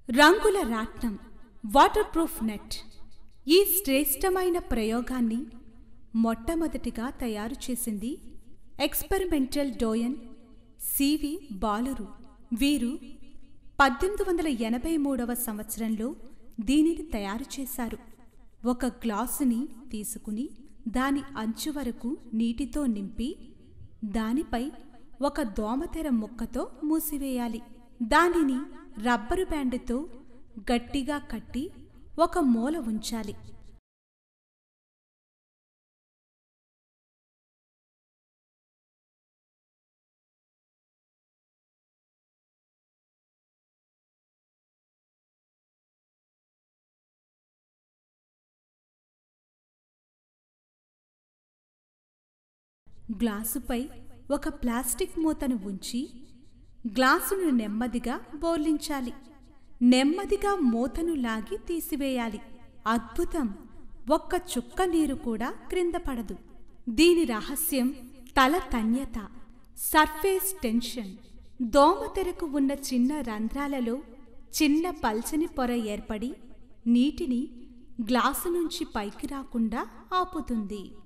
రంగుల రాట్నం water proof net ఈ శ్రేష్టమైన ప్రయోగాన్ని మొట్టమొదటిగా తయారు చేసింది ఎక్స్పెరిమెంటల్ డోయన్ సివి బాలురు వీరు పద్దెనిమిది వందల ఎనభై మూడవ సంవత్సరంలో దీనిని తయారు చేశారు ఒక గ్లాసుని తీసుకుని దాని అంచు వరకు నీటితో నింపి దానిపై ఒక దోమతెర ముక్కతో మూసివేయాలి దానిని రబ్బరు బ్యాండ్తో గట్టిగా కట్టి ఒక మూల ఉంచాలి గ్లాసుపై ఒక ప్లాస్టిక్ మూతను ఉంచి గ్లాసును నెమ్మదిగా బోర్లించాలి నెమ్మదిగా మూతను లాగి తీసివేయాలి అద్భుతం ఒక్క చుక్క నీరు కూడా క్రింద పడదు దీని రహస్యం తల తన్యత సర్ఫేస్ టెన్షన్ దోమతెరకు ఉన్న చిన్న రంధ్రాలలో చిన్న పల్చని పొర ఏర్పడి నీటిని గ్లాసు నుంచి పైకి రాకుండా ఆపుతుంది